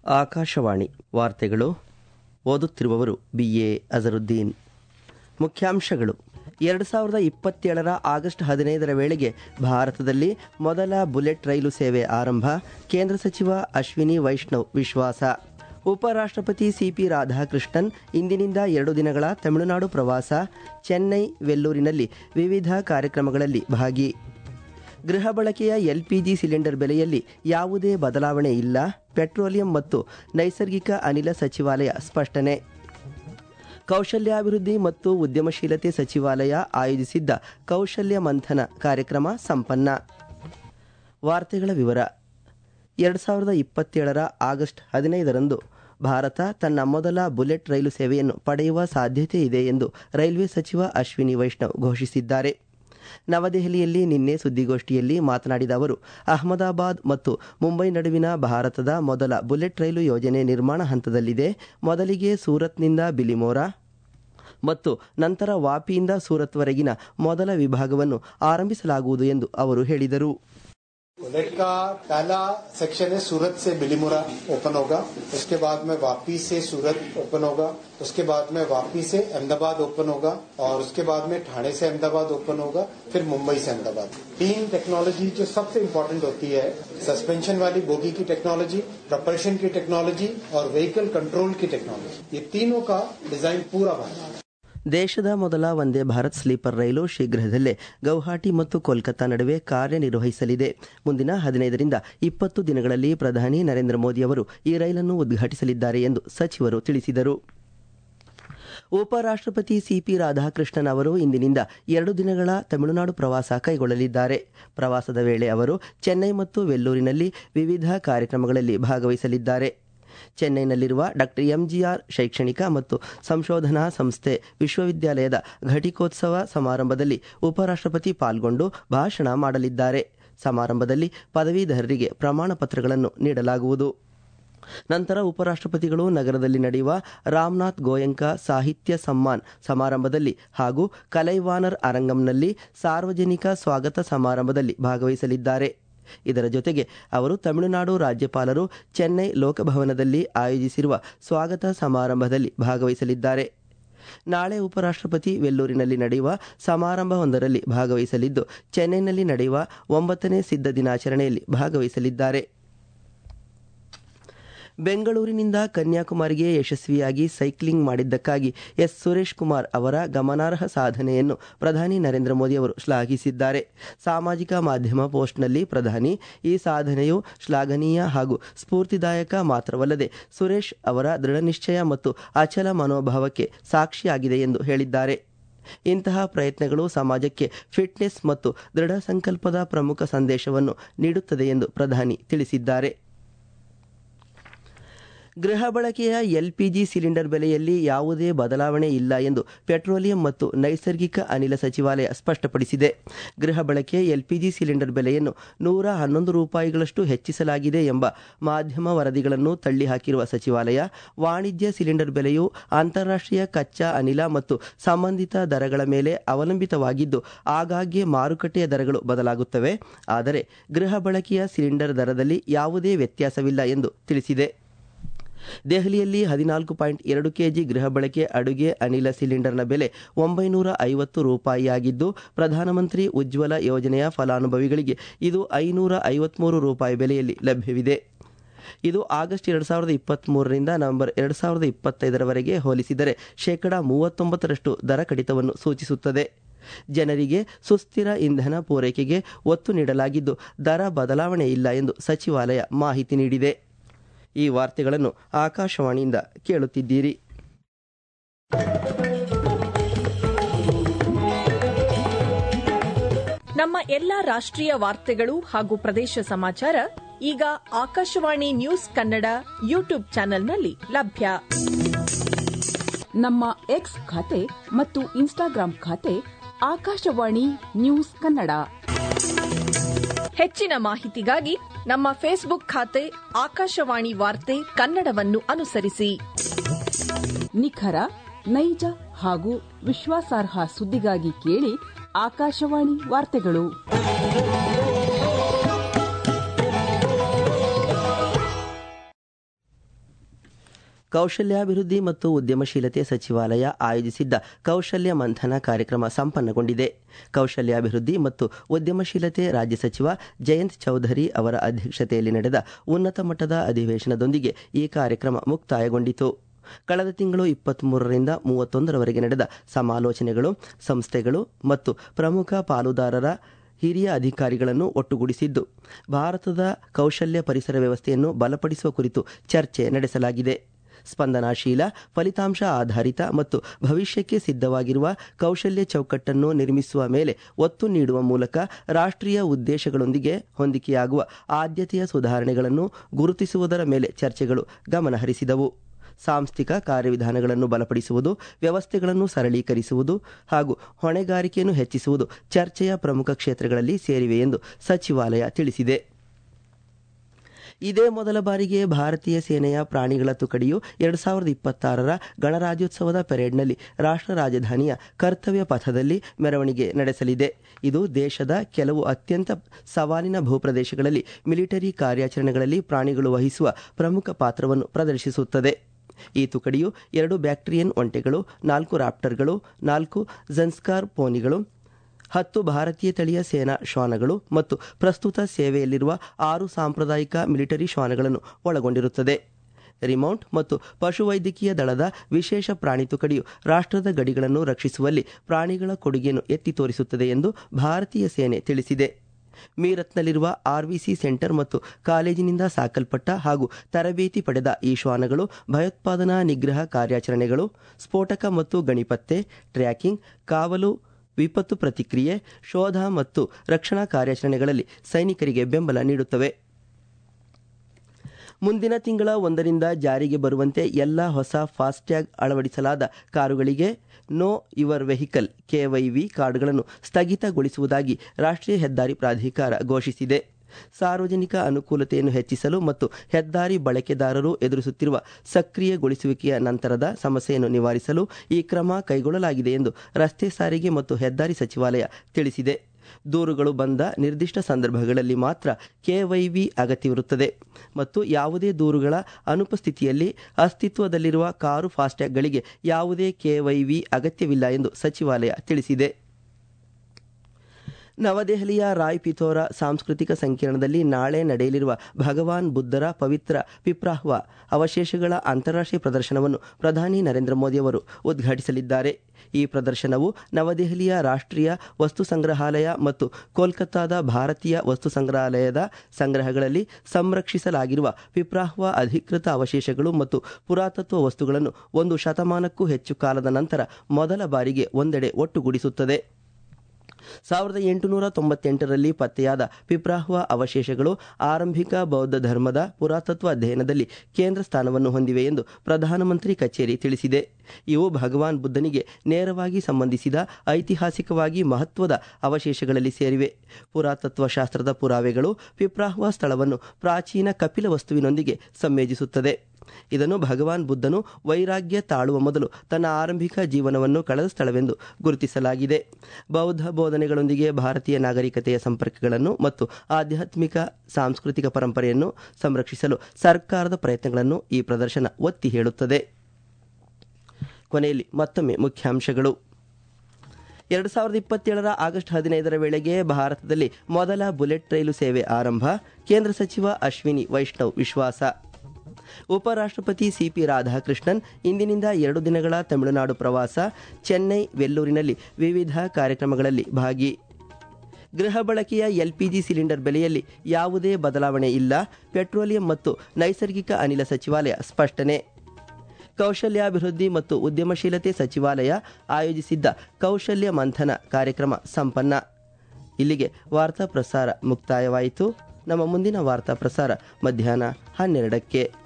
ಆಕಾಶವಾಣಿ ವಾರ್ತೆಗಳು ಓದುತ್ತಿರುವವರು B A Azharuddin ಮುಖ್ಯಾಂಶಗಳು ಎರಡು ಸಾವಿರದ ಇಪ್ಪತ್ತೇಳರ ಆಗಸ್ಟ್ ಹದಿನೈದರ ವೇಳೆಗೆ ಭಾರತದಲ್ಲಿ ಮೊದಲ ಬುಲೆಟ್ ರೈಲು ಸೇವೆ ಆರಂಭ ಕೇಂದ್ರ ಸಚಿವ ಅಶ್ವಿನಿ ವೈಷ್ಣವ್ ವಿಶ್ವಾಸ ಉಪರಾಷ್ಟ್ರಪತಿ ಸಿಪಿ ರಾಧಾಕೃಷ್ಣನ್ ಇಂದಿನಿಂದ ಎರಡು ದಿನಗಳ ತಮಿಳುನಾಡು ಪ್ರವಾಸ ಚೆನ್ನೈ ವೆಲ್ಲೂರಿನಲ್ಲಿ ವಿವಿಧ ಕಾರ್ಯಕ್ರಮಗಳಲ್ಲಿ ಭಾಗಿ ಗೃಹ ಬಳಕೆಯ ಎಲ್ಪಿಜಿ ಸಿಲಿಂಡರ್ ಬೆಲೆಯಲ್ಲಿ ಯಾವುದೇ ಬದಲಾವಣೆ ಇಲ್ಲ ಪೆಟ್ರೋಲಿಯಂ ಮತ್ತು ನೈಸರ್ಗಿಕ ಅನಿಲ ಸಚಿವಾಲಯ ಸ್ಪಷ್ಟನೆ ಕೌಶಲ್ಯಾಭಿವೃದ್ಧಿ ಮತ್ತು ಉದ್ಯಮಶೀಲತೆ ಸಚಿವಾಲಯ ಆಯೋಜಿಸಿದ್ದ ಕೌಶಲ್ಯ ಮಂಥನ ಕಾರ್ಯಕ್ರಮ ಸಂಪನ್ನ ವಾರ್ತೆಗಳ ವಿವರ ಎರಡು ಸಾವಿರದ ಇಪ್ಪತ್ತೇಳರ ಆಗಸ್ಟ್ ಹದಿನೈದರಂದು ಭಾರತ ತನ್ನ ಮೊದಲ ಬುಲೆಟ್ ರೈಲು ಸೇವೆಯನ್ನು ಪಡೆಯುವ ಸಾಧ್ಯತೆ ಇದೆ ಎಂದು ರೈಲ್ವೆ ಸಚಿವ ಅಶ್ವಿನಿ ವೈಷ್ಣವ್ ಘೋಷಿಸಿದ್ದಾರೆ ನವದೆಹಲಿಯಲ್ಲಿ ನಿನ್ನೆ ಸುದ್ದಿಗೋಷ್ಠಿಯಲ್ಲಿ ಮಾತನಾಡಿದ ಅವರು ಅಹಮದಾಬಾದ್ ಮತ್ತು ಮುಂಬೈ ನಡುವಿನ ಭಾರತದ ಮೊದಲ ಬುಲೆಟ್ ರೈಲು ಯೋಜನೆ ನಿರ್ಮಾಣ ಹಂತದಲ್ಲಿದೆ ಮೊದಲಿಗೆ ಸೂರತ್ನಿಂದ ಬಿಲಿಮೋರಾ ಮತ್ತು ನಂತರ ವಾಪಿಯಿಂದ ಸೂರತ್ವರೆಗಿನ ಮೊದಲ ವಿಭಾಗವನ್ನು ಆರಂಭಿಸಲಾಗುವುದು ಎಂದು ಅವರು ಹೇಳಿದರು बुलेट का पहला सेक्शन है सूरत से बिलीमुरा ओपन होगा उसके बाद में वापी से सूरत ओपन होगा उसके बाद में वापी से अहमदाबाद ओपन होगा और उसके बाद में ठाणे से अहमदाबाद ओपन होगा फिर मुंबई से अहमदाबाद तीन टेक्नोलॉजी जो सबसे इम्पोर्टेंट होती है सस्पेंशन वाली बोगी की टेक्नोलॉजी प्रपल्शन की टेक्नोलॉजी और व्हीकल कंट्रोल की टेक्नोलॉजी ये तीनों का डिजाइन पूरा बना है ದೇಶದ ಮೊದಲ ವಂದೇ ಭಾರತ್ ಸ್ಲೀಪರ್ ರೈಲು ಶೀಘ್ರದಲ್ಲೇ ಗೌಹಾಟಿ ಮತ್ತು ಕೋಲ್ಕತ್ತಾ ನಡುವೆ ಕಾರ್ಯನಿರ್ವಹಿಸಲಿದೆ ಮುಂದಿನ ಹದಿನೈದರಿಂದ ಇಪ್ಪತ್ತು ದಿನಗಳಲ್ಲಿ ಪ್ರಧಾನಿ ನರೇಂದ್ರ ಮೋದಿ ಅವರು ಈ ರೈಲನ್ನು ಉದ್ಘಾಟಿಸಲಿದ್ದಾರೆ ಎಂದು ಸಚಿವರು ತಿಳಿಸಿದರು ಉಪರಾಷ್ಟ್ರಪತಿ ಸಿಪಿ ರಾಧಾಕೃಷ್ಣನ್ ಅವರು ಇಂದಿನಿಂದ ಎರಡು ದಿನಗಳ ತಮಿಳುನಾಡು ಪ್ರವಾಸ ಕೈಗೊಳ್ಳಲಿದ್ದಾರೆ ಪ್ರವಾಸದ ವೇಳೆ ಅವರು ಚೆನ್ನೈ ಮತ್ತು ವೆಲ್ಲೂರಿನಲ್ಲಿ ವಿವಿಧ ಕಾರ್ಯಕ್ರಮಗಳಲ್ಲಿ ಭಾಗವಹಿಸಲಿದ್ದಾರೆ ಚೆನ್ನೈನಲ್ಲಿರುವ ಡಾಕ್ಟರ್ ಎಂಜಿಆರ್ ಶೈಕ್ಷಣಿಕ ಮತ್ತು ಸಂಶೋಧನಾ ಸಂಸ್ಥೆ ವಿಶ್ವವಿದ್ಯಾಲಯದ ಘಟಿಕೋತ್ಸವ ಸಮಾರಂಭದಲ್ಲಿ ಉಪರಾಷ್ಟ್ರಪತಿ ಪಾಲ್ಗೊಂಡು ಭಾಷಣ ಮಾಡಲಿದ್ದಾರೆ ಸಮಾರಂಭದಲ್ಲಿ ಪದವೀಧರರಿಗೆ ಪ್ರಮಾಣ ಪತ್ರಗಳನ್ನು ನೀಡಲಾಗುವುದು ನಂತರ ಉಪರಾಷ್ಟ್ರಪತಿಗಳು ನಗರದಲ್ಲಿ ನಡೆಯುವ ರಾಮನಾಥ್ ಗೋಯಂಕ ಸಾಹಿತ್ಯ ಸಮ್ಮಾನ್ ಸಮಾರಂಭದಲ್ಲಿ ಹಾಗೂ ಕಲೈವಾನರ್ ಅರಂಗಂನಲ್ಲಿ ಸಾರ್ವಜನಿಕ ಸ್ವಾಗತ ಸಮಾರಂಭದಲ್ಲಿ ಭಾಗವಹಿಸಲಿದ್ದಾರೆ ಇದರ ಜೊತೆಗೆ ಅವರು ತಮಿಳುನಾಡು ರಾಜ್ಯಪಾಲರು ಚೆನ್ನೈ ಲೋಕಭವನದಲ್ಲಿ ಆಯೋಜಿಸಿರುವ ಸ್ವಾಗತ ಸಮಾರಂಭದಲ್ಲಿ ಭಾಗವಹಿಸಲಿದ್ದಾರೆ ನಾಳೆ ಉಪರಾಷ್ಟ್ರಪತಿ ವೆಲ್ಲೂರಿನಲ್ಲಿ ನಡೆಯುವ ಸಮಾರಂಭವೊಂದರಲ್ಲಿ ಭಾಗವಹಿಸಲಿದ್ದು ಚೆನ್ನೈನಲ್ಲಿ ನಡೆಯುವ ಒಂಬತ್ತನೇ ಸಿದ್ಧ ದಿನಾಚರಣೆಯಲ್ಲಿ ಭಾಗವಹಿಸಲಿದ್ದಾರೆ ಬೆಂಗಳೂರಿನಿಂದ ಕನ್ಯಾಕುಮಾರಿಗೆ ಯಶಸ್ವಿಯಾಗಿ ಸೈಕ್ಲಿಂಗ್ ಮಾಡಿದ್ದಕ್ಕಾಗಿ ಎಸ್ ಸುರೇಶ್ ಕುಮಾರ್ ಅವರ ಗಮನಾರ್ಹ ಸಾಧನೆಯನ್ನು ಪ್ರಧಾನಿ ನರೇಂದ್ರ ಮೋದಿ ಅವರು ಶ್ಲಾಘಿಸಿದ್ದಾರೆ ಸಾಮಾಜಿಕ ಮಾಧ್ಯಮ ಪೋಸ್ಟ್ನಲ್ಲಿ ಪ್ರಧಾನಿ ಈ ಸಾಧನೆಯು ಶ್ಲಾಘನೀಯ ಹಾಗೂ ಸ್ಫೂರ್ತಿದಾಯಕ ಮಾತ್ರವಲ್ಲದೆ ಸುರೇಶ್ ಅವರ ದೃಢನಿಶ್ಚಯ ಮತ್ತು ಅಚಲ ಮನೋಭಾವಕ್ಕೆ ಸಾಕ್ಷಿಯಾಗಿದೆ ಎಂದು ಹೇಳಿದ್ದಾರೆ ಇಂತಹ ಪ್ರಯತ್ನಗಳು ಸಮಾಜಕ್ಕೆ ಫಿಟ್ನೆಸ್ ಮತ್ತು ದೃಢ ಸಂಕಲ್ಪದ ಪ್ರಮುಖ ಸಂದೇಶವನ್ನು ನೀಡುತ್ತದೆ ಎಂದು ಪ್ರಧಾನಿ ತಿಳಿಸಿದ್ದಾರೆ ಗೃಹ ಬಳಕೆಯ ಎಲ್ಪಿಜಿ ಸಿಲಿಂಡರ್ ಬೆಲೆಯಲ್ಲಿ ಯಾವುದೇ ಬದಲಾವಣೆ ಇಲ್ಲ ಎಂದು ಪೆಟ್ರೋಲಿಯಂ ಮತ್ತು ನೈಸರ್ಗಿಕ ಅನಿಲ ಸಚಿವಾಲಯ ಸ್ಪಷ್ಟಪಡಿಸಿದೆ ಗೃಹ ಬಳಕೆ ಎಲ್ಪಿಜಿ ಸಿಲಿಂಡರ್ ಬೆಲೆಯನ್ನು ನೂರ ಹನ್ನೊಂದು ರೂಪಾಯಿಗಳಷ್ಟು ಹೆಚ್ಚಿಸಲಾಗಿದೆ ಎಂಬ ಮಾಧ್ಯಮ ವರದಿಗಳನ್ನು ತಳ್ಳಿಹಾಕಿರುವ ಸಚಿವಾಲಯ ವಾಣಿಜ್ಯ ಸಿಲಿಂಡರ್ ಬೆಲೆಯು ಅಂತಾರಾಷ್ಟ್ರೀಯ ಕಚ್ಚಾ ಅನಿಲ ಮತ್ತು ಸಂಬಂಧಿತ ದರಗಳ ಮೇಲೆ ಅವಲಂಬಿತವಾಗಿದ್ದು ಆಗಾಗ್ಗೆ ಮಾರುಕಟ್ಟೆಯ ದರಗಳು ಬದಲಾಗುತ್ತವೆ ಆದರೆ ಗೃಹ ಬಳಕೆಯ ಸಿಲಿಂಡರ್ ದರದಲ್ಲಿ ಯಾವುದೇ ವ್ಯತ್ಯಾಸವಿಲ್ಲ ಎಂದು ತಿಳಿಸಿದೆ ದೆಹಲಿಯಲ್ಲಿ ಹದಿನಾಲ್ಕು ಪಾಯಿಂಟ್ ಎರಡು ಕೆಜಿ ಗೃಹ ಬಳಕೆ ಅಡುಗೆ ಅನಿಲ ಸಿಲಿಂಡರ್ನ ಬೆಲೆ ಒಂಬೈನೂರ ಐವತ್ತು ರೂಪಾಯಿಯಾಗಿದ್ದು ಪ್ರಧಾನಮಂತ್ರಿ ಉಜ್ವಲ ಯೋಜನೆಯ ಫಲಾನುಭವಿಗಳಿಗೆ ಇದು ಐನೂರ ಐವತ್ಮೂರು ರೂಪಾಯಿ ಬೆಲೆಯಲ್ಲಿ ಲಭ್ಯವಿದೆ ಇದು ಆಗಸ್ಟ್ ಎರಡು ಸಾವಿರದ ಇಪ್ಪತ್ತ್ಮೂರರಿಂದ ನವೆಂಬರ್ ಎರಡು ಸಾವಿರದ ಇಪ್ಪತ್ತೈದರವರೆಗೆ ಹೋಲಿಸಿದರೆ ಶೇಕಡಾ ಮೂವತ್ತೊಂಬತ್ತರಷ್ಟು ದರ ಕಡಿತವನ್ನು ಸೂಚಿಸುತ್ತದೆ ಜನರಿಗೆ ಸುಸ್ಥಿರ ಇಂಧನ ಪೂರೈಕೆಗೆ ಒತ್ತು ನೀಡಲಾಗಿದ್ದು ದರ ಬದಲಾವಣೆ ಇಲ್ಲ ಎಂದು ಸಚಿವಾಲಯ ಮಾಹಿತಿ ನೀಡಿದೆ ಈ ವಾರ್ತೆಗಳನ್ನು ಆಕಾಶವಾಣಿಯಿಂದ ಕೇಳುತ್ತಿದ್ದೀರಿ ನಮ್ಮ ಎಲ್ಲ ರಾಷ್ಟ್ರೀಯ ವಾರ್ತೆಗಳು ಹಾಗೂ ಪ್ರದೇಶ ಸಮಾಚಾರ ಈಗ ಆಕಾಶವಾಣಿ ನ್ಯೂಸ್ ಕನ್ನಡ ಯೂಟ್ಯೂಬ್ ಚಾನೆಲ್ನಲ್ಲಿ ಲಭ್ಯ ನಮ್ಮ ಎಕ್ಸ್ ಖಾತೆ ಮತ್ತು ಇನ್ಸ್ಟಾಗ್ರಾಂ ಖಾತೆ ಆಕಾಶವಾಣಿ ನ್ಯೂಸ್ ಕನ್ನಡ ಹೆಚ್ಚಿನ ಮಾಹಿತಿಗಾಗಿ ನಮ್ಮ ಫೇಸ್ಬುಕ್ ಖಾತೆ ಆಕಾಶವಾಣಿ ವಾರ್ತೆ ಕನ್ನಡವನ್ನು ಅನುಸರಿಸಿ ನಿಖರ ನೈಜ ಹಾಗೂ ವಿಶ್ವಾಸಾರ್ಹ ಸುದ್ದಿಗಾಗಿ ಕೇಳಿ ಆಕಾಶವಾಣಿ ವಾರ್ತೆಗಳು ಕೌಶಲ್ಯಾಭಿವೃದ್ಧಿ ಮತ್ತು ಉದ್ಯಮಶೀಲತೆ ಸಚಿವಾಲಯ ಆಯೋಜಿಸಿದ್ದ ಕೌಶಲ್ಯ ಮಂಥನ ಕಾರ್ಯಕ್ರಮ ಸಂಪನ್ನಗೊಂಡಿದೆ ಕೌಶಲ್ಯಾಭಿವೃದ್ಧಿ ಮತ್ತು ಉದ್ಯಮಶೀಲತೆ ರಾಜ್ಯ ಸಚಿವ ಜಯಂತ್ ಚೌಧರಿ ಅವರ ಅಧ್ಯಕ್ಷತೆಯಲ್ಲಿ ನಡೆದ ಉನ್ನತ ಮಟ್ಟದ ಅಧಿವೇಶನದೊಂದಿಗೆ ಈ ಕಾರ್ಯಕ್ರಮ ಮುಕ್ತಾಯಗೊಂಡಿತು ಕಳೆದ ತಿಂಗಳು ಇಪ್ಪತ್ತ್ಮೂರರಿಂದ ಮೂವತ್ತೊಂದರವರೆಗೆ ನಡೆದ ಸಮಾಲೋಚನೆಗಳು ಸಂಸ್ಥೆಗಳು ಮತ್ತು ಪ್ರಮುಖ ಪಾಲುದಾರರ ಹಿರಿಯ ಅಧಿಕಾರಿಗಳನ್ನು ಒಟ್ಟುಗೂಡಿಸಿದ್ದು ಭಾರತದ ಕೌಶಲ್ಯ ಪರಿಸರ ವ್ಯವಸ್ಥೆಯನ್ನು ಬಲಪಡಿಸುವ ಕುರಿತು ಚರ್ಚೆ ನಡೆಸಲಾಗಿದೆ ಸ್ಪಂದನಾಶೀಲ ಫಲಿತಾಂಶ ಆಧಾರಿತ ಮತ್ತು ಭವಿಷ್ಯಕ್ಕೆ ಸಿದ್ಧವಾಗಿರುವ ಕೌಶಲ್ಯ ಚೌಕಟ್ಟನ್ನು ನಿರ್ಮಿಸುವ ಮೇಲೆ ಒತ್ತು ನೀಡುವ ಮೂಲಕ ರಾಷ್ಟ್ರೀಯ ಉದ್ದೇಶಗಳೊಂದಿಗೆ ಹೊಂದಿಕೆಯಾಗುವ ಆದ್ಯತೆಯ ಸುಧಾರಣೆಗಳನ್ನು ಗುರುತಿಸುವುದರ ಮೇಲೆ ಚರ್ಚೆಗಳು ಗಮನಹರಿಸಿದವು ಸಾಂಸ್ಥಿಕ ಕಾರ್ಯವಿಧಾನಗಳನ್ನು ಬಲಪಡಿಸುವುದು ವ್ಯವಸ್ಥೆಗಳನ್ನು ಸರಳೀಕರಿಸುವುದು ಹಾಗೂ ಹೊಣೆಗಾರಿಕೆಯನ್ನು ಹೆಚ್ಚಿಸುವುದು ಚರ್ಚೆಯ ಪ್ರಮುಖ ಕ್ಷೇತ್ರಗಳಲ್ಲಿ ಸೇರಿವೆ ಎಂದು ಸಚಿವಾಲಯ ತಿಳಿಸಿದೆ ಇದೇ ಮೊದಲ ಬಾರಿಗೆ ಭಾರತೀಯ ಸೇನೆಯ ಪ್ರಾಣಿಗಳ ತುಕಡಿಯು ಎರಡು ಸಾವಿರದ ಇಪ್ಪತ್ತಾರರ ಗಣರಾಜ್ಯೋತ್ಸವದ ಪೆರೇಡ್ನಲ್ಲಿ ರಾಷ್ಟ್ರ ರಾಜಧಾನಿಯ ಕರ್ತವ್ಯ ಪಥದಲ್ಲಿ ಮೆರವಣಿಗೆ ನಡೆಸಲಿದೆ ಇದು ದೇಶದ ಕೆಲವು ಅತ್ಯಂತ ಸವಾಲಿನ ಭೂಪ್ರದೇಶಗಳಲ್ಲಿ ಮಿಲಿಟರಿ ಕಾರ್ಯಾಚರಣೆಗಳಲ್ಲಿ ಪ್ರಾಣಿಗಳು ವಹಿಸುವ ಪ್ರಮುಖ ಪಾತ್ರವನ್ನು ಪ್ರದರ್ಶಿಸುತ್ತದೆ ಈ ತುಕಡಿಯು ಎರಡು ಬ್ಯಾಕ್ಟೀರಿಯನ್ ಒಂಟೆಗಳು ನಾಲ್ಕು ರಾಪ್ಟರ್ಗಳು ನಾಲ್ಕು ಜನ್ಸ್ಕಾರ್ ಪೋನಿಗಳು ಹತ್ತು ಭಾರತೀಯ ತಳಿಯ ಸೇನಾ ಶ್ವಾನಗಳು ಮತ್ತು ಪ್ರಸ್ತುತ ಸೇವೆಯಲ್ಲಿರುವ ಆರು ಸಾಂಪ್ರದಾಯಿಕ ಮಿಲಿಟರಿ ಶ್ವಾನಗಳನ್ನು ಒಳಗೊಂಡಿರುತ್ತದೆ ರಿಮೌಂಟ್ ಮತ್ತು ಪಶುವೈದ್ಯಕೀಯ ದಳದ ವಿಶೇಷ ಪ್ರಾಣಿ ತುಕಡಿಯು ರಾಷ್ಟ್ರದ ಗಡಿಗಳನ್ನು ರಕ್ಷಿಸುವಲ್ಲಿ ಪ್ರಾಣಿಗಳ ಕೊಡುಗೆಯನ್ನು ಎತ್ತಿ ತೋರಿಸುತ್ತದೆ ಎಂದು ಭಾರತೀಯ ಸೇನೆ ತಿಳಿಸಿದೆ ಮೀರತ್ನಲ್ಲಿರುವ ಆರ್ವಿಸಿ ಸೆಂಟರ್ ಮತ್ತು ಕಾಲೇಜಿನಿಂದ ಸಾಕಲ್ಪಟ್ಟ ಹಾಗೂ ತರಬೇತಿ ಪಡೆದ ಈ ಶ್ವಾನಗಳು ಭಯೋತ್ಪಾದನಾ ನಿಗ್ರಹ ಕಾರ್ಯಾಚರಣೆಗಳು ಸ್ಫೋಟಕ ಮತ್ತು ಗಣಿಪತ್ತೆ ಟ್ರ್ಯಾಕಿಂಗ್ ಕಾವಲು ವಿಪತ್ತು ಪ್ರತಿಕ್ರಿಯೆ ಶೋಧ ಮತ್ತು ರಕ್ಷಣಾ ಕಾರ್ಯಾಚರಣೆಗಳಲ್ಲಿ ಸೈನಿಕರಿಗೆ ಬೆಂಬಲ ನೀಡುತ್ತವೆ ಮುಂದಿನ ತಿಂಗಳ ಒಂದರಿಂದ ಜಾರಿಗೆ ಬರುವಂತೆ ಎಲ್ಲ ಹೊಸ ಫಾಸ್ಟ್ಯಾಗ್ ಅಳವಡಿಸಲಾದ ಕಾರುಗಳಿಗೆ ನೋ ಯುವರ್ ವೆಹಿಕಲ್ ಕೆವೈವಿ ಕಾರ್ಡ್ಗಳನ್ನು ಸ್ಥಗಿತಗೊಳಿಸುವುದಾಗಿ ರಾಷ್ಟ್ರೀಯ ಹೆದ್ದಾರಿ ಪ್ರಾಧಿಕಾರ ಘೋಷಿಸಿದೆ ಸಾರ್ವಜನಿಕ ಅನುಕೂಲತೆಯನ್ನು ಹೆಚ್ಚಿಸಲು ಮತ್ತು ಹೆದ್ದಾರಿ ಬಳಕೆದಾರರು ಎದುರಿಸುತ್ತಿರುವ ಸಕ್ರಿಯಗೊಳಿಸುವಿಕೆಯ ನಂತರದ ಸಮಸ್ಯೆಯನ್ನು ನಿವಾರಿಸಲು ಈ ಕ್ರಮ ಕೈಗೊಳ್ಳಲಾಗಿದೆ ಎಂದು ರಸ್ತೆ ಸಾರಿಗೆ ಮತ್ತು ಹೆದ್ದಾರಿ ಸಚಿವಾಲಯ ತಿಳಿಸಿದೆ ದೂರುಗಳು ಬಂದ ನಿರ್ದಿಷ್ಟ ಸಂದರ್ಭಗಳಲ್ಲಿ ಮಾತ್ರ ಕೆವೈವಿ ಅಗತ್ಯವಿರುತ್ತದೆ ಮತ್ತು ಯಾವುದೇ ದೂರುಗಳ ಅನುಪಸ್ಥಿತಿಯಲ್ಲಿ ಅಸ್ತಿತ್ವದಲ್ಲಿರುವ ಕಾರು ಫಾಸ್ಟ್ಯಾಗ್ಗಳಿಗೆ ಯಾವುದೇ ಕೆವೈವಿ ಅಗತ್ಯವಿಲ್ಲ ಎಂದು ಸಚಿವಾಲಯ ತಿಳಿಸಿದೆ ನವದೆಹಲಿಯ ರಾಯ್ ಪಿಥೋರಾ ಸಾಂಸ್ಕೃತಿಕ ಸಂಕಿರಣದಲ್ಲಿ ನಾಳೆ ನಡೆಯಲಿರುವ ಭಗವಾನ್ ಬುದ್ಧರ ಪವಿತ್ರ ಪಿಪ್ರಾಹ್ವ ಅವಶೇಷಗಳ ಅಂತಾರಾಷ್ಟ್ರೀಯ ಪ್ರದರ್ಶನವನ್ನು ಪ್ರಧಾನಿ ನರೇಂದ್ರ ಮೋದಿ ಅವರು ಉದ್ಘಾಟಿಸಲಿದ್ದಾರೆ ಈ ಪ್ರದರ್ಶನವು ನವದೆಹಲಿಯ ರಾಷ್ಟ್ರೀಯ ವಸ್ತು ಸಂಗ್ರಹಾಲಯ ಮತ್ತು ಕೋಲ್ಕತ್ತಾದ ಭಾರತೀಯ ವಸ್ತು ಸಂಗ್ರಹಾಲಯದ ಸಂಗ್ರಹಗಳಲ್ಲಿ ಸಂರಕ್ಷಿಸಲಾಗಿರುವ ಪಿಪ್ರಾಹ್ವ ಅಧಿಕೃತ ಅವಶೇಷಗಳು ಮತ್ತು ಪುರಾತತ್ವ ವಸ್ತುಗಳನ್ನು ಒಂದು ಶತಮಾನಕ್ಕೂ ಹೆಚ್ಚು ಕಾಲದ ನಂತರ ಮೊದಲ ಬಾರಿಗೆ ಒಂದೆಡೆ ಒಟ್ಟುಗೂಡಿಸುತ್ತದೆ ಸಾವಿರದ ಎಂಟುನೂರ ತೊಂಬತ್ತೆಂಟರಲ್ಲಿ ಪತ್ತೆಯಾದ ಪಿಪ್ರಾಹ್ವ ಅವಶೇಷಗಳು ಆರಂಭಿಕ ಬೌದ್ಧ ಧರ್ಮದ ಪುರಾತತ್ವ ಅಧ್ಯಯನದಲ್ಲಿ ಕೇಂದ್ರ ಸ್ಥಾನವನ್ನು ಹೊಂದಿವೆ ಎಂದು ಪ್ರಧಾನಮಂತ್ರಿ ಕಚೇರಿ ತಿಳಿಸಿದೆ ಇವು ಭಗವಾನ್ ಬುದ್ಧನಿಗೆ ನೇರವಾಗಿ ಸಂಬಂಧಿಸಿದ ಐತಿಹಾಸಿಕವಾಗಿ ಮಹತ್ವದ ಅವಶೇಷಗಳಲ್ಲಿ ಸೇರಿವೆ ಪುರಾತತ್ವ ಶಾಸ್ತ್ರದ ಪುರಾವೆಗಳು ಪಿಪ್ರಾಹ್ವ ಸ್ಥಳವನ್ನು ಪ್ರಾಚೀನ ಕಪಿಲ ವಸ್ತುವಿನೊಂದಿಗೆ ಸಂಯೋಜಿಸುತ್ತದೆ ಇದನ್ನು ಭಗವಾನ್ ಬುದ್ಧನು ವೈರಾಗ್ಯ ತಾಳುವ ಮೊದಲು ತನ್ನ ಆರಂಭಿಕ ಜೀವನವನ್ನು ಕಳೆದ ಸ್ಥಳವೆಂದು ಗುರುತಿಸಲಾಗಿದೆ ಬೌದ್ಧ ಬೋಧನೆಗಳೊಂದಿಗೆ ಭಾರತೀಯ ನಾಗರಿಕತೆಯ ಸಂಪರ್ಕಗಳನ್ನು ಮತ್ತು ಆಧ್ಯಾತ್ಮಿಕ ಸಾಂಸ್ಕೃತಿಕ ಪರಂಪರೆಯನ್ನು ಸಂರಕ್ಷಿಸಲು ಸರ್ಕಾರದ ಪ್ರಯತ್ನಗಳನ್ನು ಈ ಪ್ರದರ್ಶನ ಒತ್ತಿ ಹೇಳುತ್ತದೆ ಕೊನೆಯಲ್ಲಿ ಮತ್ತೊಮ್ಮೆ ಮುಖ್ಯಾಂಶಗಳು ಎರಡು ಸಾವಿರದ ಇಪ್ಪತ್ತೇಳರ ಆಗಸ್ಟ್ ಹದಿನೈದರ ವೇಳೆಗೆ ಭಾರತದಲ್ಲಿ ಮೊದಲ ಬುಲೆಟ್ ರೈಲು ಸೇವೆ ಆರಂಭ ಕೇಂದ್ರ ಸಚಿವ ಅಶ್ವಿನಿ ವೈಷ್ಣವ್ ವಿಶ್ವಾಸ ಉಪರಾಷ್ಟ್ರಪತಿ ಸಿಪಿ ರಾಧಾಕೃಷ್ಣನ್ ಇಂದಿನಿಂದ ಎರಡು ದಿನಗಳ ತಮಿಳುನಾಡು ಪ್ರವಾಸ ಚೆನ್ನೈ ವೆಲ್ಲೂರಿನಲ್ಲಿ ವಿವಿಧ ಕಾರ್ಯಕ್ರಮಗಳಲ್ಲಿ ಭಾಗಿ ಗೃಹ ಬಳಕೆಯ ಎಲ್ಪಿಜಿ ಸಿಲಿಂಡರ್ ಬೆಲೆಯಲ್ಲಿ ಯಾವುದೇ ಬದಲಾವಣೆ ಇಲ್ಲ ಪೆಟ್ರೋಲಿಯಂ ಮತ್ತು ನೈಸರ್ಗಿಕ ಅನಿಲ ಸಚಿವಾಲಯ ಸ್ಪಷ್ಟನೆ ಕೌಶಲ್ಯಾಭಿವೃದ್ಧಿ ಮತ್ತು ಉದ್ಯಮಶೀಲತೆ ಸಚಿವಾಲಯ ಆಯೋಜಿಸಿದ್ದ ಕೌಶಲ್ಯ ಮಂಥನ ಕಾರ್ಯಕ್ರಮ ಸಂಪನ್ನ ಇಲ್ಲಿಗೆ ವಾರ್ತಾ ಪ್ರಸಾರ ಮುಕ್ತಾಯವಾಯಿತು ನಮ್ಮ ಮುಂದಿನ ವಾರ್ತಾ ಪ್ರಸಾರ ಮಧ್ಯಾಹ್ನ ಹನ್ನೆರಡಕ್ಕೆ